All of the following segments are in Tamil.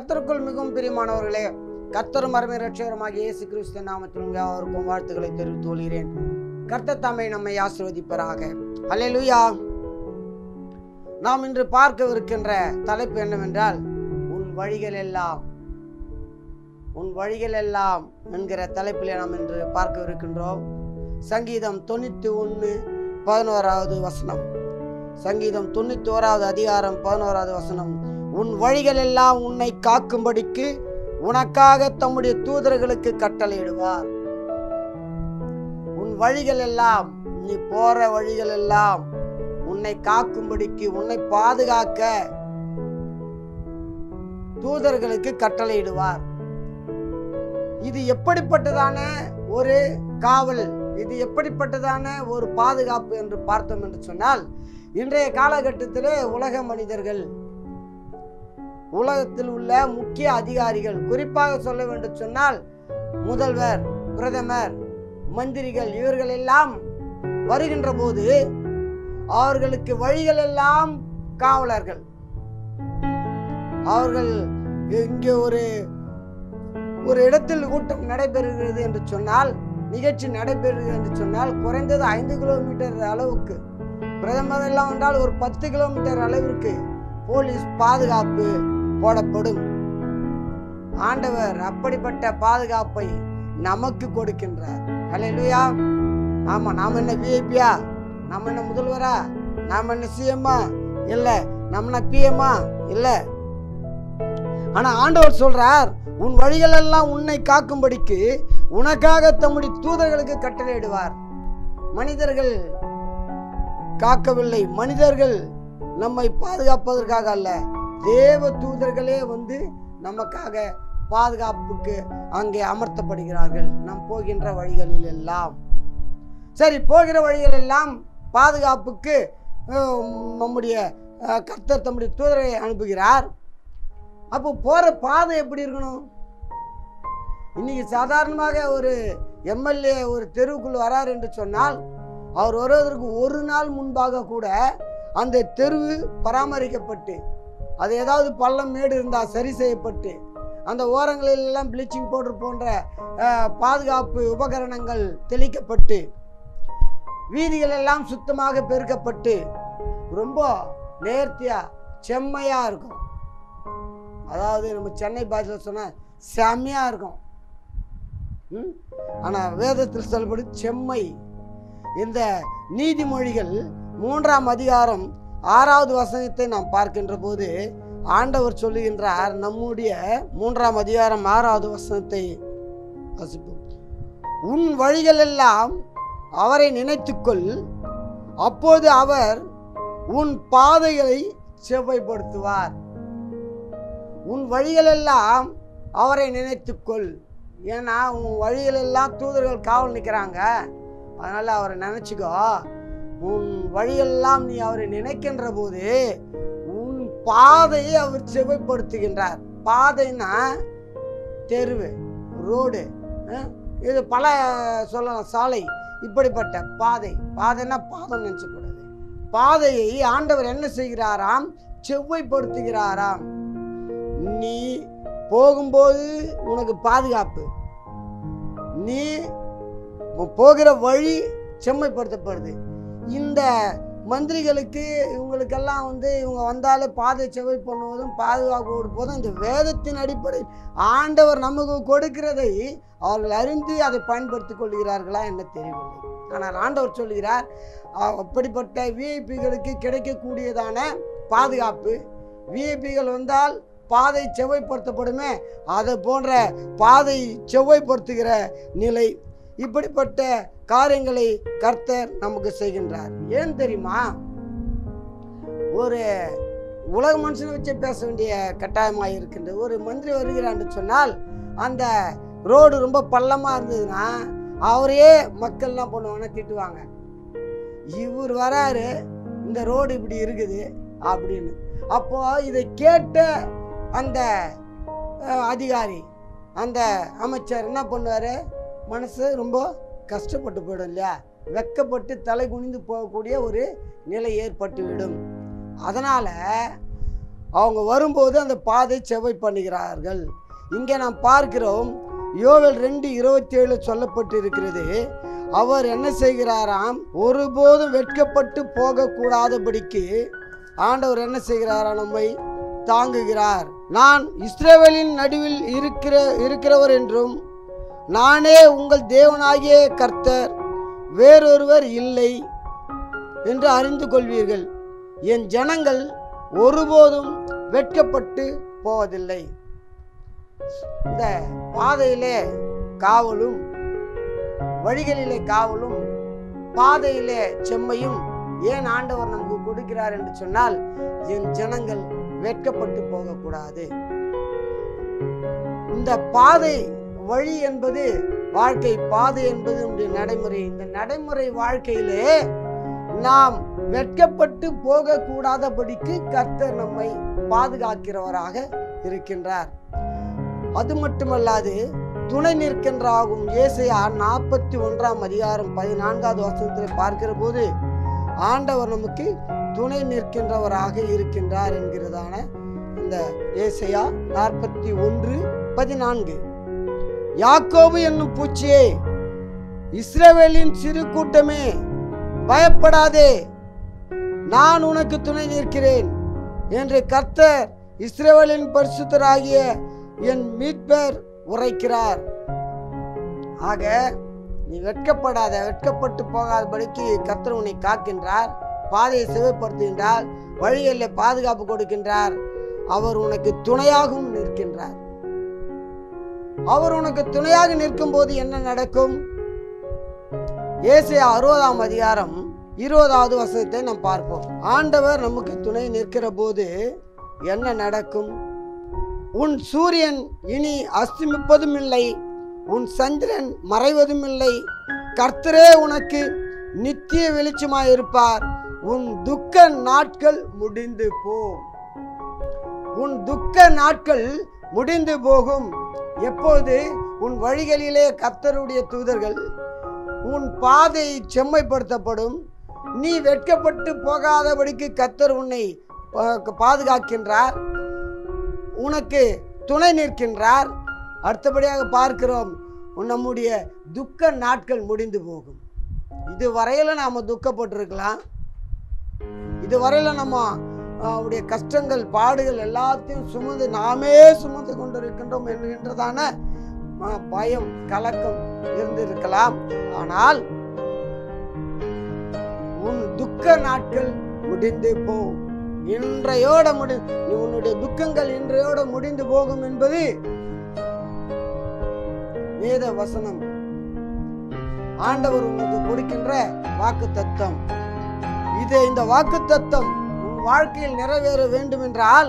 கர்த்தருக்குள் மிகவும் பிரியமானவர்களே கர்த்தரும் அருமை ரட்சகரமாக இயேசு கிறிஸ்து நாமத்தில் உங்கள் அவருக்கும் வாழ்த்துக்களை தெரிவித்து கொள்கிறேன் கர்த்தர் தாமே நம்மை ஆசீர்வதிப்பராக அல்லேலூயா நாம் இன்று பார்க்கவிருக்கின்ற தலைப்பு என்னவென்றால் உன் வழிகள் எல்லாம் உன் வழிகள் எல்லாம் என்கிற தலைப்பில் நாம் இன்று பார்க்கவிருக்கின்றோம் சங்கீதம் தொண்ணூற்றி ஒன்று பதினோராவது வசனம் சங்கீதம் தொண்ணூத்தி ஓராவது அதிகாரம் பதினோராவது வசனம் உன் வழிகள் எல்லாம் உன்னை காக்கும்படிக்கு உனக்காக தம்முடைய தூதர்களுக்கு கட்டளையிடுவார் உன் வழிகள் எல்லாம் நீ போற வழிகள் எல்லாம் உன்னை காக்கும்படிக்கு உன்னை பாதுகாக்க தூதர்களுக்கு கட்டளையிடுவார் இது எப்படிப்பட்டதான ஒரு காவல் இது எப்படிப்பட்டதான ஒரு பாதுகாப்பு என்று பார்த்தோம் என்று சொன்னால் இன்றைய காலகட்டத்திலே உலக மனிதர்கள் உலகத்தில் உள்ள முக்கிய அதிகாரிகள் குறிப்பாக சொல்ல வேண்டும் சொன்னால் முதல்வர் பிரதமர் மந்திரிகள் இவர்கள் எல்லாம் வருகின்ற போது அவர்களுக்கு வழிகள் எல்லாம் காவலர்கள் அவர்கள் இங்கே ஒரு ஒரு இடத்தில் கூட்டம் நடைபெறுகிறது என்று சொன்னால் நிகழ்ச்சி நடைபெறுகிறது என்று சொன்னால் குறைந்தது ஐந்து கிலோமீட்டர் அளவுக்கு பிரதமர் எல்லாம் என்றால் ஒரு பத்து கிலோமீட்டர் அளவிற்கு போலீஸ் பாதுகாப்பு போடப்படும் ஆண்டவர் அப்படிப்பட்ட பாதுகாப்பை நமக்கு கொடுக்கின்றார் ஹalleluya ஆமா நாம் என்ன விஐபியா நாம் என்ன முதல்வரா நாம் என்ன சிஎம்மா இல்ல நம்ம என்ன பிஎம்மா இல்ல ஆனா ஆண்டவர் சொல்றார் உன் வழிகள் எல்லாம் உன்னை காக்கும்படிக்கு உனக்காக தம்முடைய தூதர்களுக்கு கட்டளையிடுவார் மனிதர்கள் காக்கவில்லை மனிதர்கள் நம்மை பாதுகாப்பதற்காக அல்ல தேவ தூதர்களே வந்து நமக்காக பாதுகாப்புக்கு அங்கே அமர்த்தப்படுகிறார்கள் நாம் போகின்ற வழிகளில் எல்லாம் சரி போகிற வழிகள் எல்லாம் பாதுகாப்புக்கு அஹ், நம்முடைய அஹ், கர்த்தர் தம்முடைய தூதரை அனுப்புகிறார் அப்போ போகிற பாதை எப்படி இருக்கணும் இன்னைக்கு சாதாரணமாக ஒரு எம்எல்ஏ ஒரு தெருவுக்குள் வரார் என்று சொன்னால் அவர் வருவதற்கு ஒரு நாள் முன்பாக கூட அந்த தெருவு பராமரிக்கப்பட்டு அது ஏதாவது பள்ளம் மேடு இருந்தால் சரி செய்யப்பட்டு அந்த ஓரங்களில் எல்லாம் ப்ளீச்சிங் பவுடர் போன்ற அஹ், பாதுகாப்பு உபகரணங்கள் தெளிக்கப்பட்டு வீதிகள் எல்லாம் சுத்தமாக பெருக்கப்பட்டு ரொம்ப நேர்த்தியா செம்மையா இருக்கும் அதாவது நம்ம சென்னை பாஷையில் சொன்னால் செம்மையா இருக்கும் ம்? ஆனா வேதத்தில் சொல்லப்படும் செம்மை இந்த நீதிமொழிகள் மூன்றாம் அதிகாரம் ஆறாவது வசனத்தை நாம் பார்க்கின்ற போது ஆண்டவர் சொல்லுகின்றார் நம்முடைய மூன்றாம் அதிகாரம் ஆறாவது வசனத்தை வாசிப்போம் உன் வழிகள் எல்லாம் அவரை நினைத்துக்கொள் அப்போது அவர் உன் பாதைகளை செவ்வைப்படுத்துவார் உன் வழிகளெல்லாம் அவரை நினைத்துக்கொள் ஏன்னா உன் வழிகளெல்லாம் தூதர்கள் காவல் நிற்கிறாங்க அதனால் அவரை நினச்சிக்கோ உன் வழியெல்லாம் நீ அவரை நினைக்கின்ற போது உன் பாதையை அவர் செவ்வைப்படுத்துகின்றார் பாதைன்னா தெருவு ரோடு அஹ், இது பல சொல்லலாம் சாலை இப்படிப்பட்ட பாதை பாதைன்னா பாதம் நினச்சக்கூடாது பாதையை ஆண்டவர் என்ன செய்கிறாராம் செவ்வைப்படுத்துகிறாராம் நீ போகும்போது உனக்கு பாதுகாப்பு நீ போகிற வழி செம்மைப்படுத்தப்படுது இந்த மந்திரிகளுக்கு இவங்களுக்கெல்லாம் வந்து இவங்க வந்தாலே பாதை செவ்வை பண்ணுவதும் பாதுகாப்பு கொடுப்பதும் இந்த வேதத்தின் அடிப்படையில் ஆண்டவர் நமக்கு கொடுக்கிறதை அவர்கள் அறிந்து அதை பயன்படுத்திக் கொள்கிறார்களா என்ன தெரியவில்லை ஆனால் ஆண்டவர் சொல்கிறார் அ- அப்படிப்பட்ட விஐபிகளுக்கு கிடைக்கக்கூடியதான பாதுகாப்பு விஐபிகள் வந்தால் பாதை செவ்வைப்படுத்தப்படுமே அதை போன்ற பாதை செவ்வைப்படுத்துகிற நிலை இப்படிப்பட்ட காரியங்களை கர்த்தர் நமக்கு செய்கின்றார் ஏன் தெரியுமா ஒரு உலக மனுஷனை வச்சு பேச வேண்டிய கட்டாயமாக இருக்கின்றது ஒரு மந்திரி வருகிறான்னு சொன்னால் அந்த ரோடு ரொம்ப பள்ளமாக இருந்ததுன்னா அவரையே மக்கள் என்ன பண்ணுவாங்கன்னா திட்டுவாங்க இவர் வராரு இந்த ரோடு இப்படி இருக்குது அப்படின்னு அப்போ இதை கேட்ட அந்த அஹ், அதிகாரி அந்த அமைச்சர் என்ன பண்ணுவார் மனசு ரொம்ப கஷ்டப்பட்டு போயிடும் இல்லையா வெக்கப்பட்டு தலை குனிந்து போகக்கூடிய ஒரு நிலை ஏற்பட்டு விடும் அதனால் அவங்க வரும்போது அந்த பாதை செவ்வை பண்ணுகிறார்கள் இங்கே நாம் பார்க்கிறோம் யோவேல் ரெண்டு இருபத்தி ஏழு சொல்லப்பட்டு இருக்கிறது அவர் என்ன செய்கிறாராம் ஒருபோதும் வெட்கப்பட்டு போகக்கூடாதபடிக்கு ஆண்டவர் என்ன செய்கிறாராம் நம்மை தாங்குகிறார் நான் இஸ்ரவேலின் நடுவில் இருக்கிற இருக்கிறவர் என்றும் நானே உங்கள் தேவனாகிய கர்த்தர் வேறொருவர் இல்லை என்று அறிந்து கொள்வீர்கள் என் ஜனங்கள் ஒருபோதும் வெட்கப்பட்டு போவதில்லை இந்த பாதையிலே காவலும் வழிகளிலே காவலும் பாதையிலே செம்மையும் ஏன் ஆண்டவர் நமக்கு கொடுக்கிறார் என்று சொன்னால் என் ஜனங்கள் வெட்கப்பட்டு போகக்கூடாது இந்த பாதை வழி என்பது வாழ்க்கை பாதை என்பது நம்முடைய நடைமுறை இந்த நடைமுறை வாழ்க்கையிலே நாம் வெட்கப்பட்டு போகக்கூடாதபடிக்கு கர்த்தர் நம்மை பாதுகாக்கிறவராக இருக்கின்றார் அது மட்டுமல்லாது துணை நிற்கின்றாகும் ஏசையா நாற்பத்தி ஒன்றாம் அதிகாரம் பதினான்காவது வசனத்தில் பார்க்கிற போது ஆண்டவர் நமக்கு துணை நிற்கின்றவராக இருக்கின்றார் என்கிறதான இந்த ஏசையா நாற்பத்தி ஒன்று பதினான்கு யாக்கோபு என்னும் பூச்சியே இஸ்ரவேலின் சிறு கூட்டமே பயப்படாதே நான் உனக்கு துணை நிற்கிறேன் என்று கர்த்தர் இஸ்ரவேலின் பரிசுத்தராகிய என் மீட்பர் உரைக்கிறார் ஆக நீ வெட்கப்படாத வெட்கப்பட்டு போகாதபடிக்கு கர்த்தர் உன்னை காக்கின்றார் பாதையை சிவைப்படுத்துகின்றார் வழிகளில் பாதுகாப்பு கொடுக்கின்றார் அவர் உனக்கு துணையாகவும் நிற்கின்றார் அவர் உனக்கு துணையாக நிற்கும் போது என்ன நடக்கும் ஏசியா அறுபதாம் அதிகாரம் இருபதாவது வசனத்தை நாம் பார்ப்போம் ஆண்டவர் நமக்கு துணை நிற்கிற போது என்ன நடக்கும் உன் சூரியன் இனி அஸ்தமிப்பதும் இல்லை உன் சந்திரன் மறைவதும் இல்லை கர்த்தரே உனக்கு நித்திய வெளிச்சமாய் இருப்பார் உன் துக்க நாட்கள் முடிந்து போம் உன் துக்க நாட்கள் முடிந்து போகும் எப்போது உன் வழிகளிலே கர்த்தருடைய தூதர்கள் உன் பாதை செம்மைப்படுத்தப்படும் நீ வெட்கப்பட்டு போகாதபடிக்கு கர்த்தர் உன்னை பா- பாதுகாக்கின்றார் உனக்கு துணை நிற்கின்றார் அடுத்தபடியாக பார்க்கிறோம் நம்முடைய துக்க நாட்கள் முடிந்து போகும் இதுவரையில நாம் துக்கப்பட்டிருக்கலாம் இதுவரையில நம்ம ஆஹ், அவருடைய கஷ்டங்கள் பாடுகள் எல்லாத்தையும் சுமந்து நாமே சுமந்து கொண்டிருக்கின்றோம் என்கின்றதான ஆஹ், பயம் கலக்கம் இருந்திருக்கலாம் ஆனால் உன் துக்க நாட்கள் முடிந்து போகும் இன்றையோட முடி நீ உன்னுடைய துக்கங்கள் இன்றையோட முடிந்து போகும் என்பது வேத வசனம் ஆண்டவர் உனக்கு கொடுக்கின்ற வாக்கு தத்தம் இது இந்த வாக்கு தத்தம் உன் வாழ்க்கையில் நிறைவேற வேண்டும் என்றால்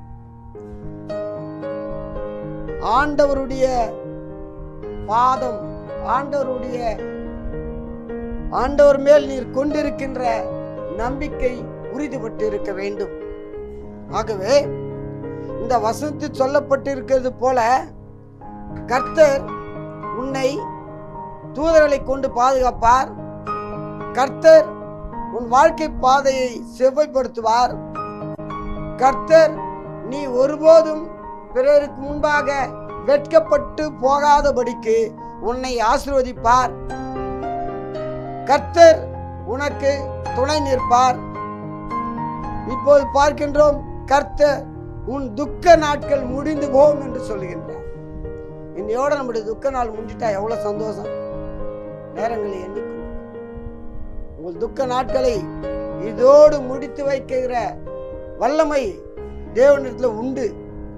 ஆண்டவருடைய பாதம் ஆண்டவருடைய ஆண்டவர் மேல் நீர் கொண்டிருக்கின்ற நம்பிக்கை உறுதிப்பட்டு இருக்க வேண்டும் ஆகவே இந்த வசனத்தில் சொல்லப்பட்டிருக்கிறது போல கர்த்தர் உன்னை தூதர்களை கொண்டு பாதுகாப்பார் கர்த்தர் உன் வாழ்க்கை பாதையை செவ்வைப்படுத்துவார் கர்த்தர் நீ ஒருபோதும் பிறருக்கு முன்பாக வெட்கப்பட்டு போகாதபடிக்கு உன்னை ஆசீர்வதிப்பார் கர்த்தர் உனக்கு துணை நிற்பார் இப்போது பார்க்கின்றோம் கர்த்தர் உன் துக்க நாட்கள் முடிந்து போகும் என்று சொல்லுகின்றார் இன்னையோட நம்முடைய துக்க நாள் முடிஞ்சிட்டா எவ்வளவு சந்தோஷம் நேரங்களை எண்ணிக்கும் உங்கள் துக்க நாட்களை இதோடு முடித்து வைக்கிற வல்லமை தேவனிடத்தில் உண்டு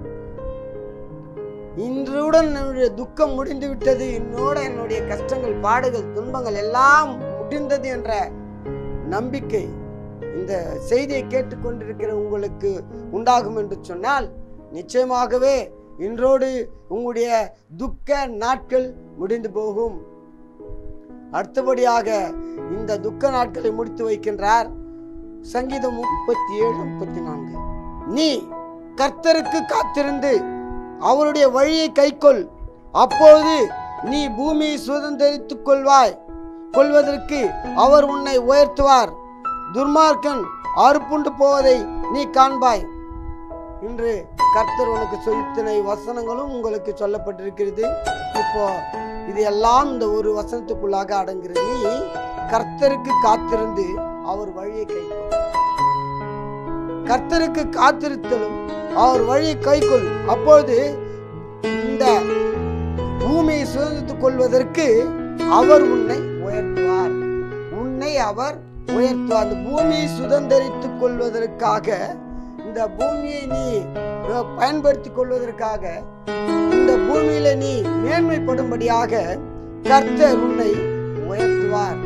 இன்றுடன் என்னுடைய துக்கம் முடிந்து விட்டது என்னோட என்னுடைய கஷ்டங்கள் பாடுகள் துன்பங்கள் எல்லாம் முடிந்தது என்ற நம்பிக்கை இந்த செய்தியை கேட்டுக்கொண்டிருக்கிற உங்களுக்கு உண்டாகும் என்று சொன்னால் நிச்சயமாகவே இன்றோடு உங்களுடைய துக்க நாட்கள் முடிந்து போகும் அடுத்தபடியாக இந்த துக்க நாட்களை முடித்து வைக்கின்றார் சங்கீதம் முப்பத்தி ஏழு முப்பத்தி நான்கு நீ கர்த்தருக்கு காத்திருந்து அவருடைய வழியை கைக்கொள் அப்போது நீ பூமியை சுதந்திரித்துக் கொள்வாய் கொள்வதற்கு அவர் உன்னை உயர்த்துவார் துர்மார்க்கன் அறுப்புண்டு போவதை நீ காண்பாய் இன்று கர்த்தர் உனக்கு சொத்தனை வசனங்களும் உங்களுக்கு சொல்லப்பட்டிருக்கிறது இப்போ இது எல்லாம் இந்த ஒரு வசனத்துக்குள்ளாக அடங்குகிறது நீ கர்த்தருக்கு காத்திருந்து அவர் வழியை கைக்கொள் கர்த்தருக்கு காத்திருத்தலும் அவர் வழியை கைக்கொள் அப்பொழுது இந்த பூமியை சுதந்தித்துக் கொள்வதற்கு அவர் உன்னை உயர்த்துவார் உன்னை அவர் உயர்த்துவார் அந்த பூமியை சுதந்திரித்துக் கொள்வதற்காக இந்த பூமியை நீ அஹ், பயன்படுத்திக் கொள்வதற்காக இந்த பூமியில நீ மேன்மைப்படும்படியாக கர்த்தர் உன்னை உயர்த்துவார்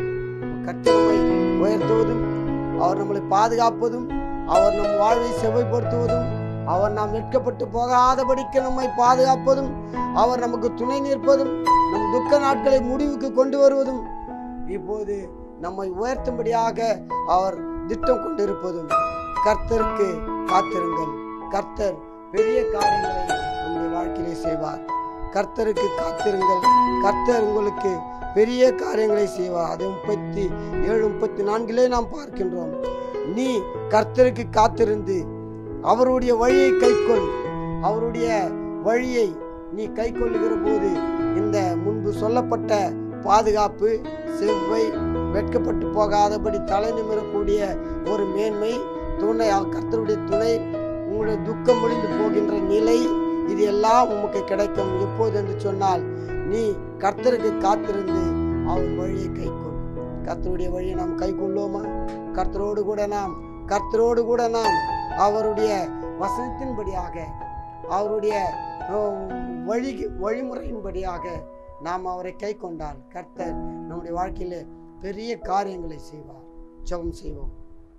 கர்த்தர் உன்னை உயர்த்துவதும் அவர் நம்மளை பாதுகாப்பதும் அவர் நம் வாழ்வை செவ்வாய்ப்படுத்துவதும் அவர் நாம் வெட்கப்பட்டு போகாதபடிக்கு நம்மை பாதுகாப்பதும் அவர் நமக்கு துணை நிற்பதும் நம் துக்க நாட்களை முடிவுக்கு கொண்டு வருவதும் இப்போது நம்மை உயர்த்தும்படியாக அவர் திட்டம் கொண்டிருப்பதும் கர்த்தருக்கு காத்திருங்கள் கர்த்தர் பெரிய காரியங்களை நம்முடைய வாழ்க்கையிலே செய்வார் கர்த்தருக்கு காத்திருங்கள் கர்த்தர் உங்களுக்கு பெரிய காரியங்களை செய்வார் அது முப்பத்தி ஏழு முப்பத்தி நான்கிலே நாம் பார்க்கின்றோம் நீ கர்த்தருக்கு காத்திருந்து அவருடைய வழியை கைக்கொள் அவருடைய வழியை நீ கைக்கொள்ளுகிற போது இந்த முன்பு சொல்லப்பட்ட பாதுகாப்பு செவ்வை வெட்கப்பட்டு போகாதபடி தலை நிமிரக்கூடிய ஒரு மேன்மை துணை கர்த்தருடைய துணை உங்களுடைய துக்கம் முடிந்து போகின்ற நிலை இது எல்லாம் உமக்கு கிடைக்கும் எப்போது என்று சொன்னால் நீ கர்த்தருக்கு காத்திருந்து அவர் வழியை கைக்கொள் கர்த்தருடைய வழியை நாம் கைக்கொள்ளுவோமா கர்த்தரோடு கூட நாம் கர்த்தரோடு கூட நாம் அவருடைய வசனத்தின்படியாக அவருடைய அஹ், வழி வழிமுறையின்படியாக நாம் அவரை கை கொண்டால் கர்த்தர் நம்முடைய வாழ்க்கையில பெரிய காரியங்களை செய்வார் ஜெபம் செய்வோம்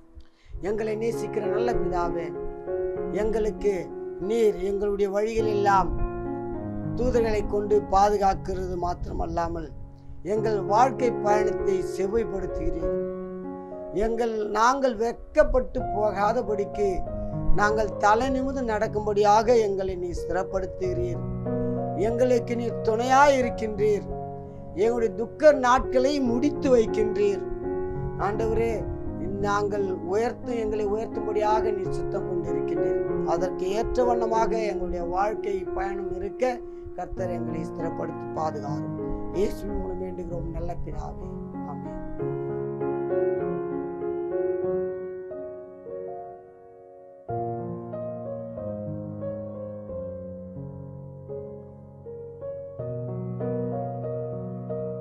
எங்களை நேசிக்கிற நல்ல பிதாவே எங்களுக்கு நீர் எங்களுடைய வழிகள் எல்லாம் தூதர்களை கொண்டு பாதுகாக்கிறது மாத்திரமல்லாமல் எங்கள் வாழ்க்கை பயணத்தை செவ்வைப்படுத்துகிறீர் எங்கள் நாங்கள் வெட்கப்பட்டு போகாதபடிக்கு நாங்கள் தலை நிமிர்ந்து நடக்கும்படியாக எங்களை நீ ஸ்திரப்படுத்துகிறீர் எங்களுக்கு நீர் துணையாய் இருக்கின்றீர் எங்களுடைய துக்க நாட்களை முடித்து வைக்கின்றீர் ஆண்டவரே நாங்கள் உயர்த்து எங்களை உயர்த்தும்படியாக நீர் சுத்தம் கொண்டிருக்கின்றீர் அதற்கு ஏற்ற வண்ணமாக எங்களுடைய வாழ்க்கை பயணம் இருக்க கர்த்தர் எங்களை ஸ்திரப்படுத்தி பாதுகாரும் இயேசுவின் மூலம் வேண்டுகிறோம் நல்ல பிதாவே ஆமென்